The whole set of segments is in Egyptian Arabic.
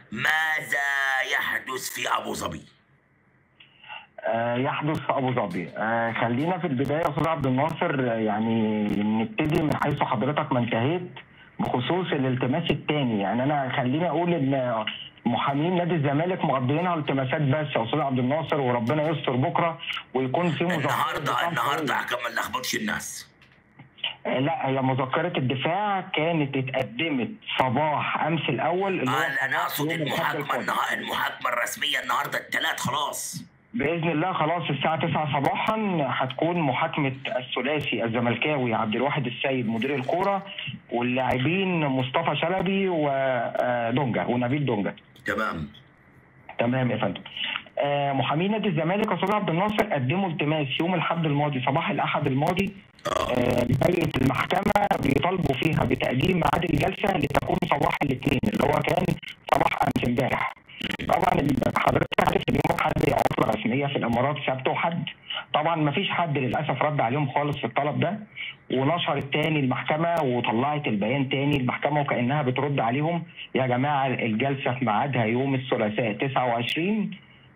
ماذا يحدث في ابو ظبي آه، يحدث في ابو ظبي آه، خلينا في البدايه يا استاذ عبد الناصر آه، يعني نبتدي من حيث حضرتك ما انتهيت بخصوص الالتماس الثاني يعني انا خليني اقول ان محامين نادي الزمالك مقضيينها التماسات بس يا استاذ عبد الناصر وربنا يستر بكره ويكون في مذكرة النهارده دفاع النهارده قوية. عشان ما نلخبطش الناس آه، لا هي مذكره الدفاع كانت اتقدمت صباح امس الاول اللي هو انا انا اقصد يوم الأحد المحاكمه القادم. النها- المحاكمه الرسميه النهارده الثلاث خلاص باذن الله خلاص الساعه 9 صباحا هتكون محاكمه الثلاثي الزملكاوي عبد الواحد السيد مدير الكوره واللاعبين مصطفى شلبي ودونجا ونبيل دونجا تمام تمام يا فندم آه، محامين نادي الزمالك يا استاذ عبد الناصر قدموا التماس يوم الاحد الماضي صباح الاحد الماضي آه، لهيئه المحكمه بيطالبوا فيها بتقديم ميعاد الجلسه لتكون صباح الاثنين اللي هو كان صباح امس امبارح. طبعا ال- حضرتك عارف ان يوم الاحد هي عطله رسميه في الامارات سبت وحد. طبعا ما فيش حد للاسف رد عليهم خالص في الطلب ده ونشرت تاني المحكمه وطلعت البيان تاني المحكمه وكانها بترد عليهم يا جماعه الجلسه في ميعادها يوم الثلاثاء 29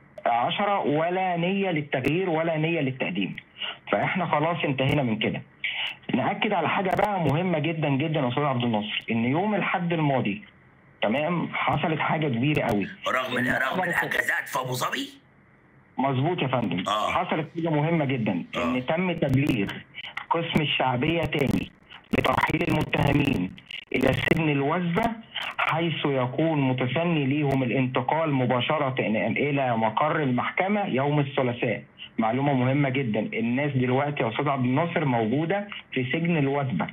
10 ولا نية للتغيير ولا نية للتقديم فاحنا خلاص انتهينا من كده نأكد على حاجة بقى مهمة جدا جدا يا أستاذ عبد الناصر إن يوم الحد الماضي تمام حصلت حاجة كبيرة قوي رغم رغم الاجازات في ابو ظبي مظبوط يا فندم آه. حصلت حاجة مهمة جدا آه. إن تم تبليغ قسم الشعبية تاني بترحيل المتهمين إلى سجن الوزبة حيث يكون متسني ليهم الانتقال مباشرة إلى مقر المحكمة يوم الثلاثاء معلومة مهمة جدا الناس دلوقتي يا أستاذ عبد الناصر موجودة في سجن الوزبة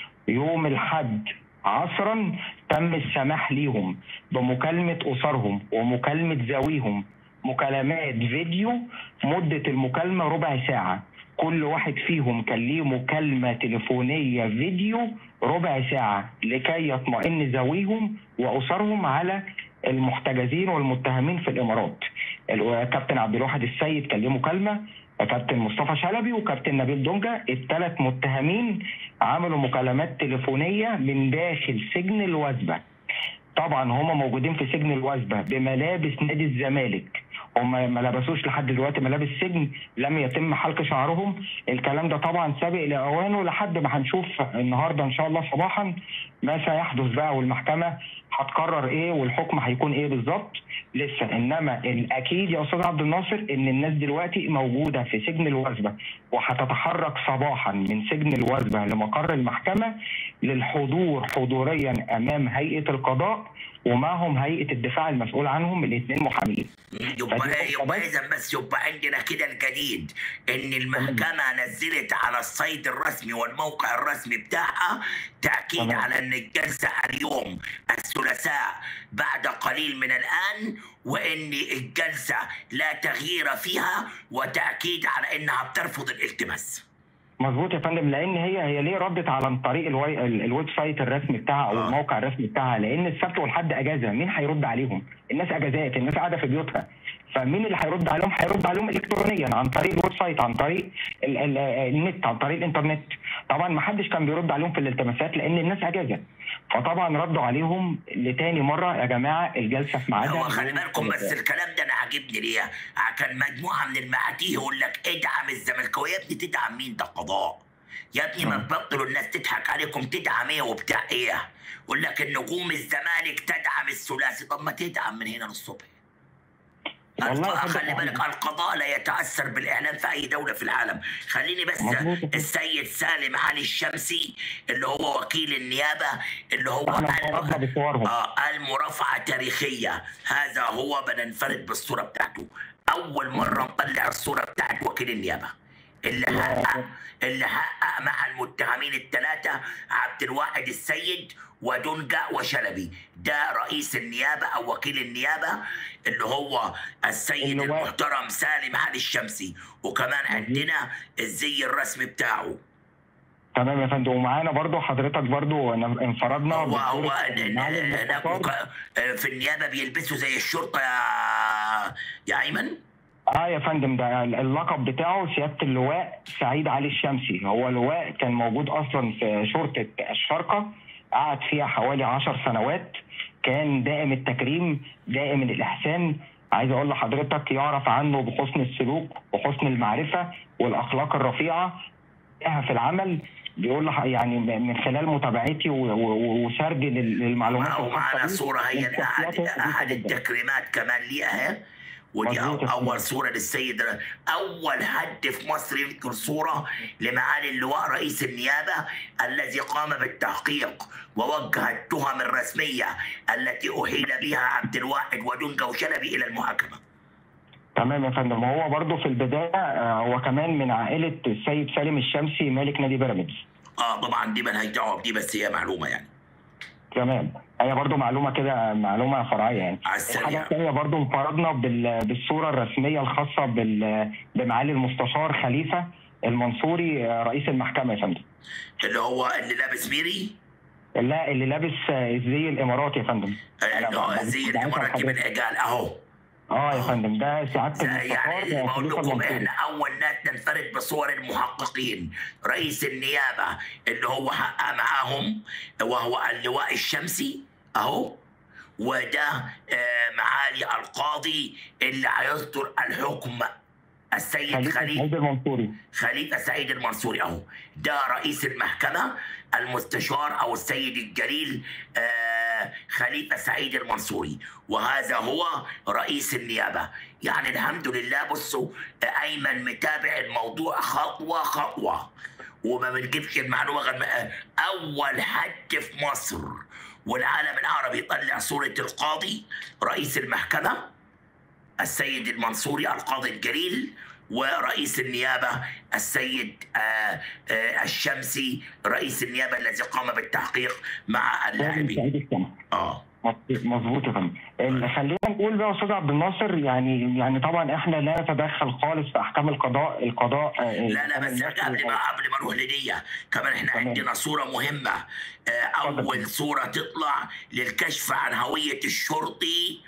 يوم الحد عصرا تم السماح ليهم بمكالمة أسرهم ومكالمة ذويهم مكالمات فيديو مدة المكالمة ربع ساعة كل واحد فيهم كان ليه مكالمة تليفونية فيديو ربع ساعة لكي يطمئن ذويهم وأسرهم على المحتجزين والمتهمين في الإمارات الكابتن عبد الواحد السيد كان ليه مكالمة كابتن مصطفى شلبي وكابتن نبيل دونجا الثلاث متهمين عملوا مكالمات تليفونية من داخل سجن الوثبة طبعا هم موجودين في سجن الوثبة بملابس نادي الزمالك هم ما لبسوش لحد دلوقتي ملابس سجن لم يتم حلق شعرهم الكلام ده طبعا سابق لاوانه لحد ما هنشوف النهارده ان شاء الله صباحا ما سيحدث بقى والمحكمه هتقرر ايه والحكم هيكون ايه بالظبط لسه انما الاكيد يا استاذ عبد الناصر ان الناس دلوقتي موجوده في سجن الوثبه وهتتحرك صباحا من سجن الوثبه لمقر المحكمه للحضور حضوريا امام هيئه القضاء ومعهم هيئه الدفاع المسؤول عنهم الاثنين محامين يبقى فدي يبقى نقطة اذا بس يبقى عندنا كده الجديد ان المحكمه نزلت على السيت الرسمي والموقع الرسمي بتاعها تاكيد تمام. على ان الجلسه اليوم الثلاثاء بعد قليل من الان وان الجلسه لا تغيير فيها وتاكيد على انها بترفض الالتماس مظبوط يا فندم لان هي هي ليه ردت على طريق الواي ال- الويب سايت الرسمي بتاعها او آه. الموقع الرسمي بتاعها لان السبت والحد اجازه مين هيرد عليهم؟ الناس اجازات الناس قاعده في بيوتها فمين اللي هيرد عليهم؟ هيرد عليهم الكترونيا عن طريق الويب سايت عن طريق ال ال النت عن طريق الانترنت طبعا ما حدش كان بيرد عليهم في الالتماسات لان الناس اجازه فطبعا ردوا عليهم لتاني مره يا جماعه الجلسه في ميعادها هو خلي يوم بالكم بس الثلاثاء. الكلام ده انا عاجبني ليه؟ كان مجموعه من المعاتيه يقول لك ادعم الزملكاويه يا ابني تدعم مين ده قضاء يا ابني ما مم. تبطلوا الناس تضحك عليكم تدعم ايه وبتاع ايه يقول لك النجوم الزمالك تدعم الثلاثي طب ما تدعم من هنا للصبح والله يا القضاء فندم خلي بالك القضاء لا يتاثر بالاعلام في اي دوله في العالم خليني بس مظبوط يا فندم. السيد سالم علي الشمسي اللي هو وكيل النيابه اللي هو احنا قال- انفردنا بصورهم آه المرافعة تاريخية هذا هو بننفرد بالصورة بتاعته أول مرة نطلع الصورة بتاعت وكيل النيابة اللي حقق اللي حقق مع المتهمين الثلاثة عبد الواحد السيد ودنجا وشلبي ده رئيس النيابة أو وكيل النيابة اللي هو السيد اللواء. المحترم سالم علي الشمسي وكمان عندنا الزي الرسمي بتاعه تمام يا فندم ومعانا برضو حضرتك برضو أنا انفردنا هو هو بصورة ن- ن- معالي هناك المستشار. مك- في النيابه بيلبسوا زي الشرطه يا يا ايمن اه يا فندم ده اللقب بتاعه سياده اللواء سعيد علي الشمسي هو لواء كان موجود اصلا في شرطه الشرقه قعد فيها حوالي عشر سنوات كان دائم التكريم دائم الاحسان عايز اقول لحضرتك يعرف عنه بحسن السلوك وحسن المعرفه والاخلاق الرفيعه في العمل بيقول لح- يعني من خلال متابعتي و- و- وسردي لل- للمعلومات ومعنا الخاصه بيه صورة هي من أحد شخصياته أحد حديثة جداً. التكريمات كمان ليها ودي أو- مظبوط يا فندم. أول صورة للسيد ر- أول حد في مصر يذكر صورة لمعالي اللواء رئيس النيابة الذي قام بالتحقيق ووجه التهم الرسمية التي أحيل بها عبد الواحد ودنجة وشلبي إلى المحاكمة تمام يا فندم هو برضه في البدايه آه، هو كمان من عائله السيد سالم الشمسي مالك نادي بيراميدز اه طبعا دي ملهاش دعوه بدي بس هي معلومه يعني تمام هي برضو معلومه كده معلومه فرعيه يعني على السريع. الحاجه الثانيه برضو انفردنا بال- بالصوره الرسميه الخاصه بال- بمعالي المستشار خليفه المنصوري آه، رئيس المحكمه يا فندم اللي هو اللي لابس ميري لا اللي لابس آه، الزي الاماراتي يا فندم آه، اللي هو أنا- زي أنا- الاماراتي من عجال اهو اه يا فندم ده سعاده زي المستشار يعني آه، بقول خليفه لكم المنصوري احنا اول ناس ننفرد بصور المحققين رئيس النيابه اللي هو حقق معاهم وهو اللواء الشمسي اهو وده آه، معالي القاضي اللي هيصدر الحكم السيد خليفه خليل سعيد المنصوري خليفه سعيد المنصوري اهو ده رئيس المحكمه المستشار او السيد الجليل آه، خليفه سعيد المنصوري وهذا هو رئيس النيابه يعني الحمد لله بصوا آه، ايمن متابع الموضوع خطوه خطوه وما بنجيبش المعلومه غير ما- اول حد في مصر والعالم العربي يطلع صوره القاضي رئيس المحكمه السيد المنصوري القاضي الجليل ورئيس النيابة السيد آه، آه، الشمسي رئيس النيابة الذي قام بالتحقيق مع سالم اللاعبين سعيد السمح اه مظبوط يا فندم ال- خلينا نقول بقى يا استاذ عبد الناصر يعني يعني طبعا احنا لا نتدخل خالص في احكام القضاء القضاء آه، لا لا الحكم بس المصري قبل ما قبل ما نروح لدية كمان احنا تمام. عندنا صورة مهمة آه، أول صورة تطلع للكشف عن هوية الشرطي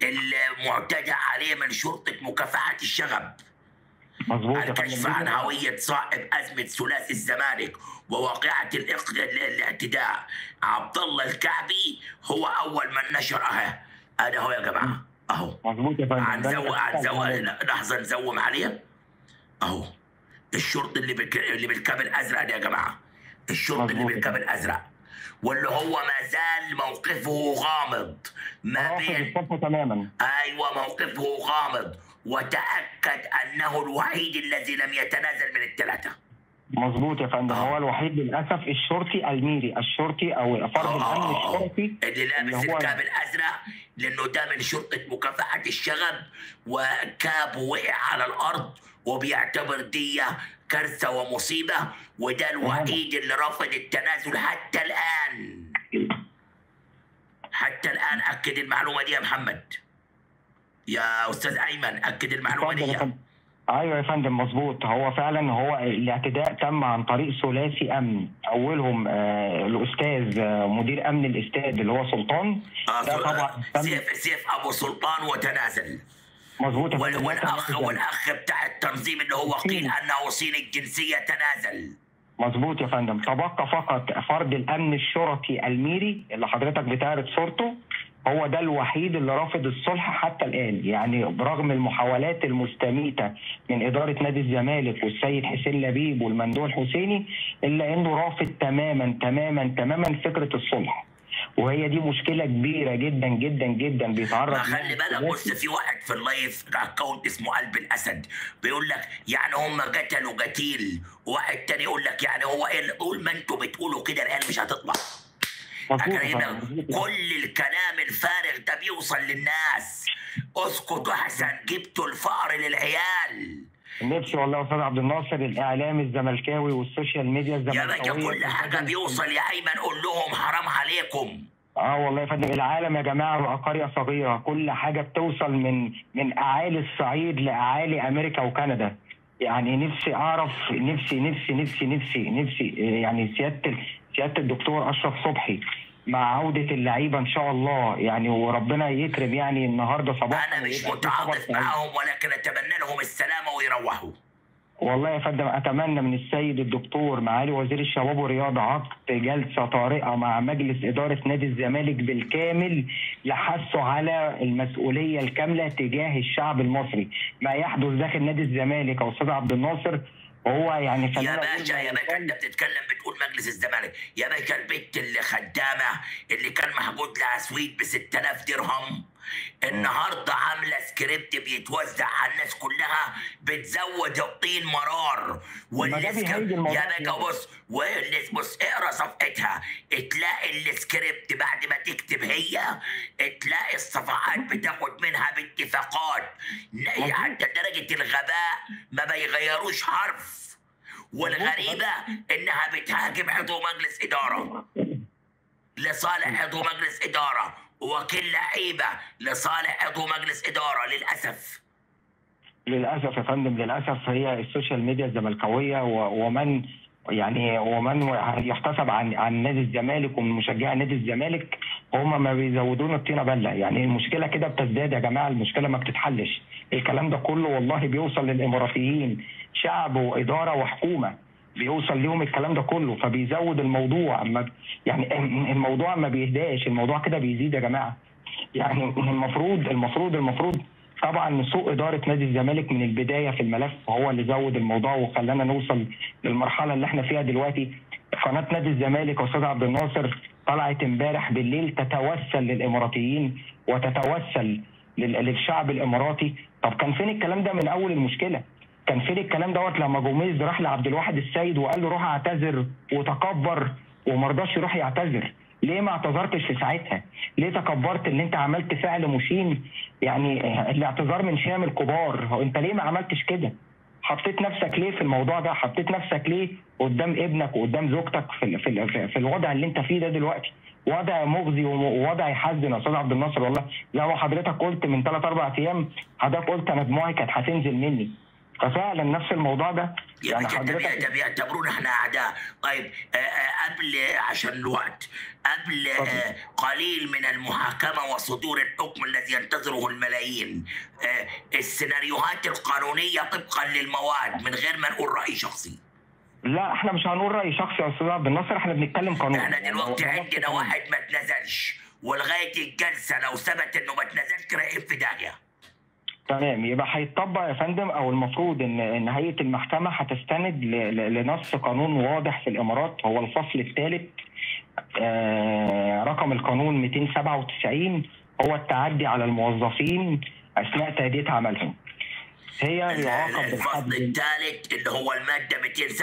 المعتدى عليه من شرطة مكافحة الشغب مظبوط يا الكشف فندم عن هوية صاحب أزمة ثلاثي الزمالك وواقعة الاق- ال- الاعتداء عبد الله الكعبي هو أول من نشر أهه هذا هو يا جماعة أهو مظبوط يا فندم ده هنزوم اللي هنزوم بتكلم لحظة نزوم عليه أهو الشرطي اللي بالك... اللي بالكاب الأزرق ده يا جماعة الشرطي اللي مظبوط. بالكاب الأزرق واللي هو ما زال موقفه غامض ما عليه. رافض بين الصف تماما ايوه موقفه غامض وتاكد انه الوحيد الذي لم يتنازل من الثلاثه مظبوط يا فندم آه. هو الوحيد للاسف الشرطي الميري الشرطي او فرد آه، الامن آه، آه. الشرطي اللي لابس اللي هو- الكاب الازرق لانه ده من شرطه مكافحه الشغب وكابه وقع على الارض وبيعتبر دي كارثه ومصيبه وده الوحيد اللي رفض التنازل حتى الان حتى الان اكد المعلومه دي يا محمد يا استاذ ايمن اكد المعلومه اتفضل دي يا فندم. ايوه يا فندم مظبوط هو فعلا هو الاعتداء تم عن طريق ثلاثي امن اولهم آه الاستاذ آه مدير امن الاستاد اللي هو سلطان آه، ده طبعا تم سيف سيف ابو سلطان وتنازل مظبوط يا وال- فندم والاخ والاخ بتاع التنظيم اللي هو قيل صيني. انه صيني الجنسيه تنازل مظبوط يا فندم تبقى فقط فرد الامن الشرطي الميري اللي حضرتك بتعرض صورته هو ده الوحيد اللي رافض الصلح حتى الان يعني برغم المحاولات المستميته من اداره نادي الزمالك والسيد حسين لبيب والمندوب الحسيني الا انه رافض تماما تماما تماما فكره الصلح وهي دي مشكله كبيره جدا جدا جدا بيتعرض ما خلي لها بالك الثلاثي. بص في واحد في اللايف اكونت اسمه قلب الاسد بيقول لك يعني هم قتلوا قتيل وواحد تاني يقول لك يعني هو ايه قول ما انتوا بتقولوا كده العيال مش هتطلع مظبوط يا أكلمك. فندم، مظبوط يا كل الكلام الفارغ ده بيوصل للناس اسكتوا احسن جبتوا الفقر للعيال نفسي والله يا استاذ عبد الناصر الاعلام الزملكاوي والسوشيال ميديا يا الزملكاويه باشا كل حاجه بيوصل يا ايمن قول لهم حرام عليكم اه والله يا فندم العالم يا جماعه بقى قريه صغيره كل حاجه بتوصل من من اعالي الصعيد لاعالي امريكا وكندا يعني نفسي اعرف نفسي نفسي نفسي نفسي نفسي يعني سياده ال- سياده الدكتور اشرف صبحي مع عوده اللعيبه ان شاء الله يعني وربنا يكرم يعني النهارده صباحا انا مش ويبقى في خبر متعاطف سعيد. معاهم ولكن اتمنى لهم السلامه ويروحوا والله يا فندم اتمنى من السيد الدكتور معالي وزير الشباب والرياضه عقد جلسه طارئه مع مجلس اداره نادي الزمالك بالكامل لحثه على المسؤوليه الكامله تجاه الشعب المصري ما يحدث داخل نادي الزمالك او استاذ عبد الناصر هو يعني يا خلينا نقول باشا يا باشا مثال- انت بتتكلم بتقول مجلس الزمالك يا باشا البت اللي خدامه اللي كان محجوز لها سويت ب 6000 درهم النهارده عامله سكريبت بيتوزع على الناس كلها بتزود الطين مرار ما ده والسك- بيهيج الموضوع يا باشا يعني. بص واللي بص اقرا صفحتها تلاقي السكريبت بعد ما تكتب هي تلاقي الصفحات بتاخد منها باتفاقات ن- حتى درجه الغباء ما بيغيروش حرف والغريبه انها بتهاجم عضو مجلس اداره لصالح عضو مجلس اداره ووكيل لعيبه لصالح عضو مجلس اداره للاسف للاسف يا فندم للاسف هي السوشيال ميديا الزملكاويه و- ومن يعني ومن يحتسب عن عن نادي الزمالك ومن مشجعي نادي الزمالك هم ما بيزودون الطينه بله يعني المشكله كده بتزداد يا جماعه المشكله ما بتتحلش الكلام ده كله والله بيوصل للاماراتيين شعب واداره وحكومه بيوصل لهم الكلام ده كله فبيزود الموضوع ما يعني الموضوع ما بيهداش الموضوع كده بيزيد يا جماعه يعني المفروض المفروض المفروض طبعا سوء اداره نادي الزمالك من البدايه في الملف هو اللي زود الموضوع وخلانا نوصل للمرحله اللي احنا فيها دلوقتي قناه نادي الزمالك يا استاذ عبد الناصر طلعت امبارح بالليل تتوسل للاماراتيين وتتوسل لل- للشعب الاماراتي طب كان فين الكلام ده من اول المشكله كان فين الكلام دوت لما جوميز راح لعبد الواحد السيد وقال له روح اعتذر وتكبر وما رضاش يروح يعتذر ليه ما اعتذرتش في ساعتها؟ ليه تكبرت ان انت عملت فعل مشين يعني الاعتذار من شام الكبار هو انت ليه ما عملتش كده؟ حطيت نفسك ليه في الموضوع ده؟ حطيت نفسك ليه قدام ابنك وقدام زوجتك في ال- في ال- في الوضع اللي انت فيه ده دلوقتي؟ وضع مغزي ووضع يحزن يا استاذ عبد الناصر والله زي ما حضرتك قلت من ثلاث اربع ايام حضرتك قلت انا دموعي كانت هتنزل مني ففعلا نفس الموضوع ده يا يعني باشا ده بي- حضرتك ده بيعتبرونا احنا اعداء طيب آه، آه، قبل عشان الوقت قبل آه، قليل من المحاكمه وصدور الحكم الذي ينتظره الملايين آه، السيناريوهات القانونيه طبقا للمواد من غير ما نقول راي شخصي لا احنا مش هنقول راي شخصي يا استاذ عبد الناصر احنا بنتكلم قانون احنا يعني دلوقتي هو- هو عندنا قانون. واحد ما اتنزلش ولغايه الجلسه لو ثبت انه ما اتنزلش رايحين في داهيه تمام يبقى هيتطبق يا فندم او المفروض ان ان هيئه المحكمه هتستند ل- ل- لنص قانون واضح في الامارات هو الفصل الثالث آه، رقم القانون 297 هو التعدي على الموظفين اثناء تاديه عملهم هي يعاقب الفصل بالحبس الثالث اللي هو الماده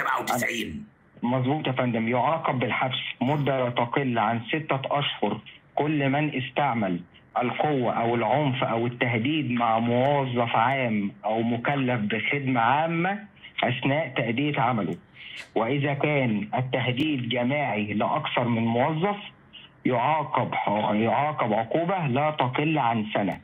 297 مظبوط يا فندم يعاقب بالحبس مدة لا تقل عن ستة أشهر كل من استعمل القوة أو العنف أو التهديد مع موظف عام أو مكلف بخدمة عامة أثناء تأدية عمله وإذا كان التهديد جماعي لأكثر من موظف يعاقب يعاقب عقوبة لا تقل عن سنة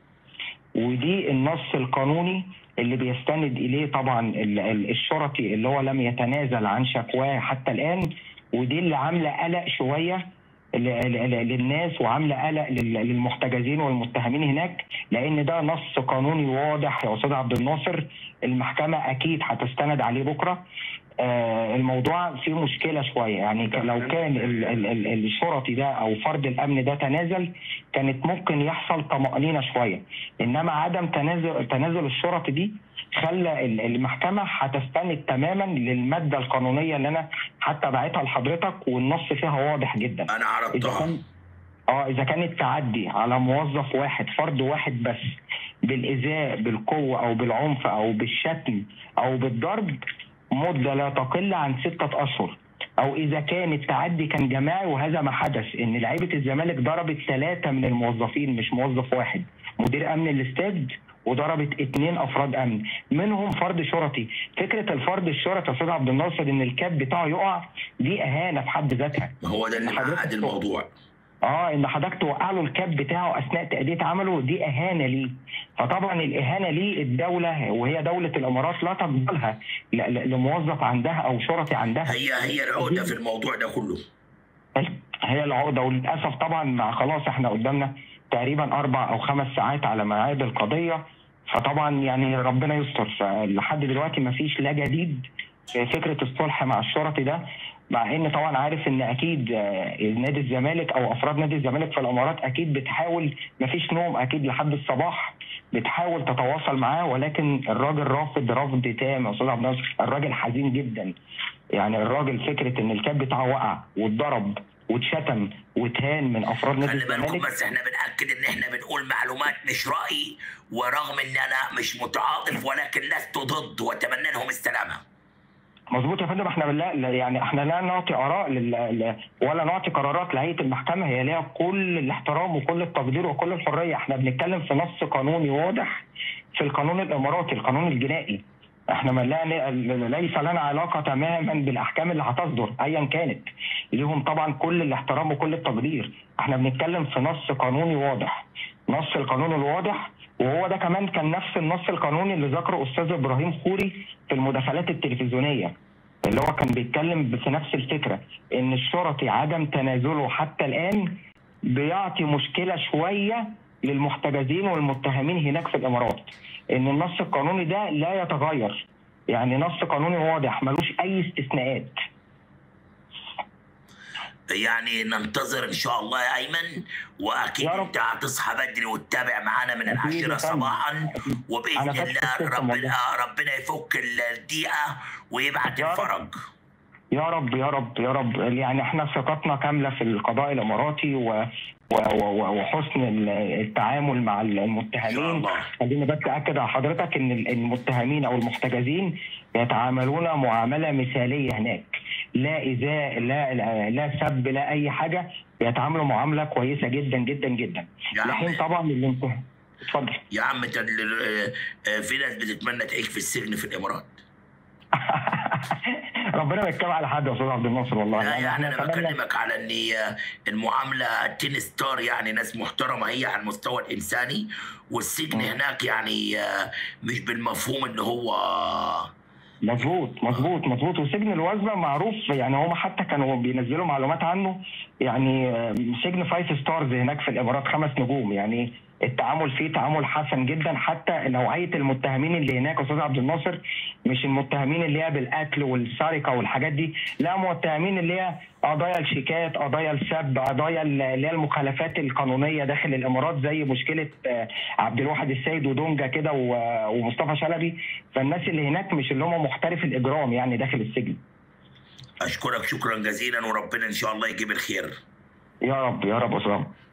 ودي النص القانوني اللي بيستند اليه طبعا ال- ال- الشرطي اللي هو لم يتنازل عن شكواه حتى الان ودي اللي عامله قلق شويه ل- ل- ل- للناس وعامله قلق لل- للمحتجزين والمتهمين هناك لان ده نص قانوني واضح يا استاذ عبد الناصر المحكمه اكيد هتستند عليه بكره آه، الموضوع فيه مشكله شويه يعني ك- لو كان ال- ال- ال- الشرطي ده او فرد الامن ده تنازل كانت ممكن يحصل طمانينه شويه انما عدم تنازل تنازل الشرطي دي خلى ال- المحكمه هتستند تماما للماده القانونيه اللي انا حتى بعتها لحضرتك والنص فيها واضح جدا انا اذا عرضتها كان اه اذا كان التعدي على موظف واحد فرد واحد بس بالايذاء بالقوه او بالعنف او بالشتم او بالضرب مده لا تقل عن سته اشهر او اذا كان التعدي كان جماعي وهذا ما حدث ان لعيبه الزمالك ضربت ثلاثه من الموظفين مش موظف واحد مدير امن الاستاد وضربت اثنين افراد امن منهم فرد شرطي فكره الفرد الشرطي يا استاذ عبد الناصر ان الكاب بتاعه يقع دي اهانه في حد ذاتها ما هو ده اللي حضرتك معقد الموضوع اه ان حضرتك توقع له الكاب بتاعه اثناء تاديه عمله دي اهانه ليه فطبعا الاهانه ليه الدوله وهي دوله الامارات لا تقبلها ل- ل- لموظف عندها او شرطي عندها هي هي العقده في الموضوع ده كله هي العقده وللاسف طبعا مع خلاص احنا قدامنا تقريبا اربع او خمس ساعات على ميعاد القضيه فطبعا يعني ربنا يستر فلحد دلوقتي ما فيش لا جديد في فكره الصلح مع الشرطي ده مع ان طبعا عارف ان اكيد آه، نادي الزمالك او افراد نادي الزمالك في الامارات اكيد بتحاول ما فيش نوم اكيد لحد الصباح بتحاول تتواصل معاه ولكن الراجل رافض رفض تام يا استاذ عبد الناصر الراجل حزين جدا يعني الراجل فكره ان الكاب بتاعه وقع واتضرب واتشتم واتهان من افراد نادي خلي بالكم الزمالك بس احنا بنأكد ان احنا بنقول معلومات مش رأي ورغم ان انا مش متعاطف ولكن لست ضد واتمنى لهم السلامة مظبوط يا فندم احنا لا لا- يعني احنا لا نعطي اراء لل... ل- ولا نعطي قرارات لهيئه المحكمه هي ليها كل الاحترام وكل التقدير وكل الحريه احنا بنتكلم في نص قانوني واضح في القانون الاماراتي القانون الجنائي احنا ما لا ن- ليس لنا علاقه تماما بالاحكام اللي هتصدر ايا كانت ليهم طبعا كل الاحترام وكل التقدير احنا بنتكلم في نص قانوني واضح نص القانون الواضح وهو ده كمان كان نفس النص القانوني اللي ذكره استاذ ابراهيم خوري في المداخلات التلفزيونيه اللي هو كان بيتكلم في نفس الفكره ان الشرطي عدم تنازله حتى الان بيعطي مشكله شويه للمحتجزين والمتهمين هناك في الامارات ان النص القانوني ده لا يتغير يعني نص قانوني واضح ملوش اي استثناءات يعني ننتظر ان شاء الله يا ايمن واكيد يا رب. انت هتصحى بدري وتتابع معانا من أكيد يا العاشرة فندم. صباحا وباذن أنا فاكر الله القصة ربنا والله. ربنا يفك الضيقه ويبعت يا رب. الفرج يا رب يا رب يا رب يعني احنا ثقتنا كامله في القضاء الاماراتي و و- و- وحسن ال- التعامل مع ان شاء المتهمين الله خليني بس اكد على حضرتك ان المتهمين او المحتجزين يتعاملون معامله مثاليه هناك لا ايذاء لا لا, لا سب لا اي حاجه بيتعاملوا معامله كويسه جدا جدا جدا يا عم لحين طبعا الانتهاء اتفضل يا عم انت ال- آه، في ناس بتتمنى تعيش في السجن في الامارات ربنا ما يتكلم على حد يا استاذ عبد الناصر والله لا يعني احنا انا نتمنى- بكلمك على ان آه، المعامله تين ستار يعني ناس محترمه هي على المستوى الانساني والسجن مم. هناك يعني آه، مش بالمفهوم اللي هو مظبوط مظبوط مظبوط وسجن الوزنه معروف يعني هم حتى كانوا بينزلوا معلومات عنه يعني آه، سجن فايف ستارز هناك في الامارات خمس نجوم يعني التعامل فيه تعامل حسن جدا حتى نوعيه المتهمين اللي هناك يا استاذ عبد الناصر مش المتهمين اللي هي بالقتل والسرقه والحاجات دي لا متهمين اللي هي قضايا الشيكات قضايا السب قضايا اللي هي المخالفات القانونيه داخل الامارات زي مشكله آه، عبد الواحد السيد ودونجا كده و- ومصطفى شلبي فالناس اللي هناك مش اللي هم محترف الاجرام يعني داخل السجن اشكرك شكرا جزيلا وربنا ان شاء الله يجيب الخير يا رب يا رب يا أستاذ